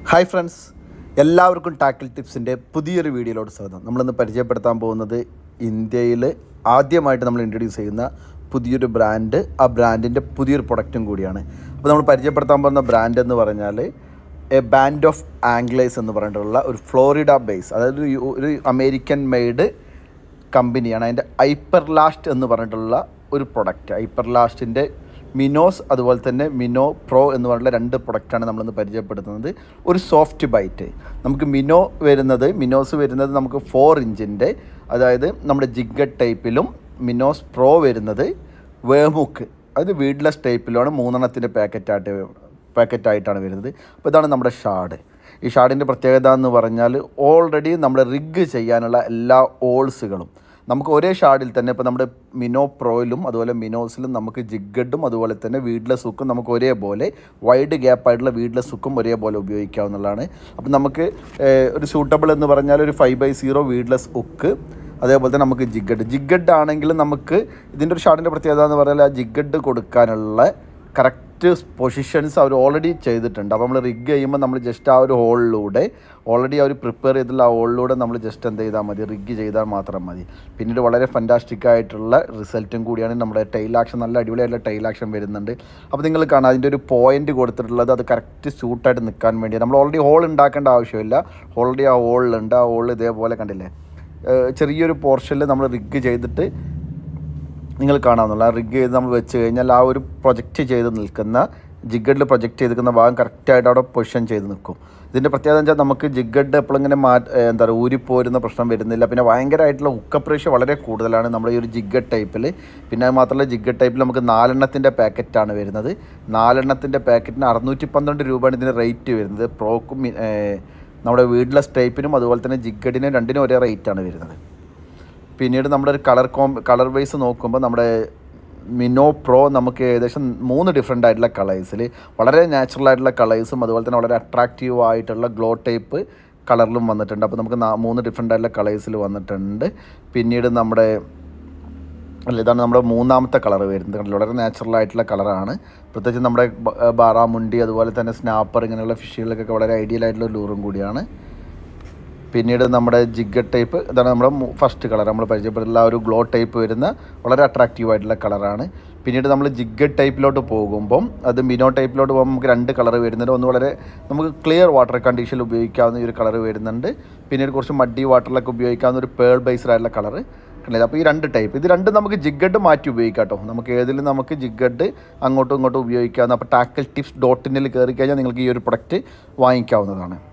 Hi friends എല്ലാവർക്കും tackle ടിപ്സിൻ്റെ പുതിയൊരു വീഡിയോയിലോട് സ്വാഗതം നമ്മളിന്ന് പരിചയപ്പെടുത്താൻ പോകുന്നത് ഇന്ത്യയിൽ ആദ്യമായിട്ട് നമ്മൾ ഇൻട്രൊഡ്യൂസ് ചെയ്യുന്ന പുതിയൊരു ബ്രാൻഡ് ആ ബ്രാൻഡിൻ്റെ പുതിയൊരു പ്രൊഡക്റ്റും കൂടിയാണ് അപ്പോൾ നമ്മൾ പരിചയപ്പെടുത്താൻ പോകുന്ന ബ്രാൻഡ് എന്ന് പറഞ്ഞാൽ എ ബാൻഡ് ഓഫ് ആംഗ്ലേസ് എന്ന് പറഞ്ഞിട്ടുള്ള ഒരു ഫ്ലോറിഡ ബേസ് അതായത് ഒരു യു- ഒരു അമേരിക്കൻ മെയ്ഡ് കമ്പനിയാണ് അതിൻ്റെ ഹൈപ്പർ ലാസ്റ്റ് എന്ന് പറഞ്ഞിട്ടുള്ള ഒരു പ്രൊഡക്റ്റ് ഹൈപ്പർ ലാസ്റ്റിൻ്റെ മിനോസ് അതുപോലെ തന്നെ മിനോ പ്രോ എന്ന് പറഞ്ഞിട്ടുള്ള രണ്ട് പ്രൊഡക്റ്റാണ് നമ്മളിന്ന് പരിചയപ്പെടുത്തുന്നത് ഒരു സോഫ്റ്റ് ബൈറ്റ് നമുക്ക് മിനോ വരുന്നത് മിനോസ് വരുന്നത് നമുക്ക് ഫോർ ഇഞ്ചിൻ്റെ അതായത് നമ്മുടെ ജിഗഡ് ടൈപ്പിലും മിനോസ് പ്രോ വരുന്നത് വേമുക്ക് അത് വീഡ്ലെസ് ടൈപ്പിലാണ് മൂന്നെണ്ണത്തിൻ്റെ പാക്കറ്റായിട്ട് പാക്കറ്റായിട്ടാണ് വരുന്നത് അപ്പോൾ ഇതാണ് നമ്മുടെ ഷാഡ് ഈ ഷാഡിൻ്റെ പ്രത്യേകത എന്ന് പറഞ്ഞാൽ ഓൾറെഡി നമ്മുടെ റിഗ് ചെയ്യാനുള്ള എല്ലാ ഓൾസുകളും നമുക്ക് ഒരേ ഷാഡിൽ തന്നെ ഇപ്പോൾ നമ്മുടെ മിനോ പ്രോയിലും അതുപോലെ മിനോസിലും നമുക്ക് ജിഗഡും അതുപോലെ തന്നെ വീഡ്ലെസ് ഹുക്കും നമുക്ക് ഒരേപോലെ വൈഡ് ഗ്യാപ്പ് ആയിട്ടുള്ള വീഡ്ലെസ് ഹുക്കും ഒരേപോലെ ഉപയോഗിക്കാവുന്നതാണ് അപ്പം നമുക്ക് ഏഹ്, ഒരു സൂട്ടബിൾ എന്ന് പറഞ്ഞാൽ ഒരു five by zero weedless hook അതേപോലെ തന്നെ നമുക്ക് ജിഗഡ് ജിഗഡ് ആണെങ്കിലും നമുക്ക് ഇതിൻ്റെ ഒരു ഷാർട്ടിൻ്റെ പ്രത്യേകത എന്ന് പറഞ്ഞാൽ ആ ജിഗഡ് കൊടുക്കാനുള്ള കറക്റ്റ് പൊസിഷൻസ് അവർ ഓൾറെഡി ചെയ്തിട്ടുണ്ട് അപ്പോൾ നമ്മൾ റിഗ് ചെയ്യുമ്പോൾ നമ്മൾ ജസ്റ്റ് ആ ഒരു ഹോളിലൂടെ ഓൾറെഡി അവർ പ്രിപ്പയർ ചെയ്തിട്ടുള്ള ആ ഹോളിലൂടെ നമ്മൾ ജസ്റ്റ് എന്ത് ചെയ്താൽ മതി റിഗ് ചെയ്താൽ മാത്രം മതി പിന്നീട് വളരെ ഫൻറ്റാസ്റ്റിക് ആയിട്ടുള്ള റിസൾട്ടും കൂടിയാണ് നമ്മുടെ ടൈൽ ആക്ഷൻ നല്ല അടിപൊളിയായിട്ടുള്ള ടൈൽ ആക്ഷൻ വരുന്നുണ്ട് അപ്പോൾ നിങ്ങൾ കാണാം അതിൻ്റെ ഒരു പോയിന്റ് കൊടുത്തിട്ടുള്ളത് അത് കറക്റ്റ് സ്യൂട്ടായിട്ട് നിൽക്കാൻ വേണ്ടി നമ്മൾ ഓൾറെഡി ഹോൾ ഉണ്ടാക്കേണ്ട ആവശ്യമില്ല ഓൾറെഡി ആ ഹോളിലുണ്ട് ആ ഹോൾ ഇതേപോലെ കണ്ടില്ലേ ഏഹ് ചെറിയൊരു പോർഷനിൽ നമ്മൾ റിഗ് ചെയ്തിട്ട് നിങ്ങൾ കാണാവുന്നുള്ളൂ ആ റിഗ് ചെയ്ത് നമ്മൾ വെച്ച് കഴിഞ്ഞാൽ ആ ഒരു പ്രൊജക്റ്റ് ചെയ്ത് നിൽക്കുന്ന ജിഗഡിൽ പ്രൊജക്റ്റ് ചെയ്ത് നിൽക്കുന്ന ഭാഗം കറക്റ്റായിട്ട് അവിടെ പൊസിഷൻ ചെയ്ത് നിൽക്കും ഇതിൻ്റെ പ്രത്യേകത എന്ന് വെച്ചാൽ നമുക്ക് ജിഗഡ് എപ്പോഴും ഇങ്ങനെ മാറ്റ ഏഹ് എന്താ പറയുക ഊരിപ്പോരുന്ന പ്രശ്നം വരുന്നില്ല പിന്നെ ഭയങ്കരമായിട്ടുള്ള ഉക്കപ്രേഷ്യ വളരെ കൂടുതലാണ് നമ്മുടെ ഈ ഒരു ജിഗഡ് ടൈപ്പിൽ പിന്നെ അത് മാത്രമല്ല ജിഗഡ് ടൈപ്പിൽ നമുക്ക് നാലെണ്ണത്തിൻ്റെ പാക്കറ്റാണ് വരുന്നത് നാലെണ്ണത്തിൻ്റെ പാക്കറ്റിന് അറുന്നൂറ്റി പന്ത്രണ്ട് രൂപയാണ് ഇതിന് റേറ്റ് വരുന്നത് പ്രോക്കും മി- ഏഹ് നമ്മുടെ വീഡ്ലെസ് ടൈപ്പിനും അതുപോലെ തന്നെ ജിഗഡിനും രണ്ടിനും ഒരേ റേറ്റാണ് വരുന്നത് പിന്നീട് നമ്മുടെ ഒരു കളർ കോം കളർ വൈസ് നോക്കുമ്പോൾ നമ്മുടെ മിനോ പ്രോ നമുക്ക് ഏകദേശം മൂന്ന് ഡിഫറെൻ്റ് ആയിട്ടുള്ള കളേഴ്സിൽ വളരെ നാച്ചുറൽ ആയിട്ടുള്ള കളേഴ്സും അതുപോലെ തന്നെ വളരെ അട്രാക്റ്റീവ് ആയിട്ടുള്ള ഗ്ലോ ടൈപ്പ് കളറിലും വന്നിട്ടുണ്ട് അപ്പോൾ നമുക്ക് നാ- മൂന്ന് ഡിഫറെൻ്റ് ആയിട്ടുള്ള കളേഴ്സിൽ വന്നിട്ടുണ്ട് പിന്നീട് നമ്മുടെ അല്ല ഇതാണ് നമ്മുടെ മൂന്നാമത്തെ കളർ വരുന്നത് കണ്ടില്ലേ? വളരെ നാച്ചുറൽ ആയിട്ടുള്ള കളറാണ് പ്രത്യേകിച്ച് നമ്മുടെ ബ- ബാറാമുണ്ടി അതുപോലെ തന്നെ സ്നാപ്പർ ഇങ്ങനെയുള്ള ഫിഷുകൾക്കൊക്കെ വളരെ ഐഡിയൽ ആയിട്ടുള്ള ഒരു ലൂറും കൂടിയാണ് പിന്നീട് നമ്മുടെ ജിഗഡ് ടൈപ്പ് ഇതാണ് നമ്മുടെ ഫസ്റ്റ് കളർ നമ്മൾ പരിചയപ്പെട്ടുള്ള ആ ഒരു ഗ്ലോ ടൈപ്പ് വരുന്ന വളരെ അട്രാക്റ്റീവ് ആയിട്ടുള്ള കളറാണ് പിന്നീട് നമ്മൾ ജിഗഡ് ടൈപ്പിലോട്ട് പോകുമ്പം അത് മിനോ ടൈപ്പിലോട്ട് പോകുമ്പോൾ നമുക്ക് രണ്ട് കളർ വരുന്നുണ്ട് ഒന്ന് വളരെ നമുക്ക് ക്ലിയർ വാട്ടർ കണ്ടീഷനിൽ ഉപയോഗിക്കാവുന്ന ഈ ഒരു കളർ വരുന്നുണ്ട് പിന്നീട് കുറച്ച് മഡി വാട്ടറിലൊക്കെ ഉപയോഗിക്കാവുന്ന ഒരു പേൾ ബേസ്ഡ് ആയിട്ടുള്ള കളർ കണ്ടില്ല അപ്പോൾ ഈ രണ്ട് ടൈപ്പ് ഇത് രണ്ടും നമുക്ക് ജിഗഡ് മാറ്റി ഉപയോഗിക്കാം കേട്ടോ നമുക്ക് ഏതിലും നമുക്ക് ജിഗഡ് അങ്ങോട്ടും ഇങ്ങോട്ടും ഉപയോഗിക്കാവുന്ന അപ്പോൾ ടാക്കൽ ടിപ്സ് ഡോട്ട് ഇന്നിൽ കയറി കഴിഞ്ഞാൽ നിങ്ങൾക്ക് ഈ ഒരു പ്രൊഡക്റ്റ് വാങ്ങിക്കാവുന്നതാണ്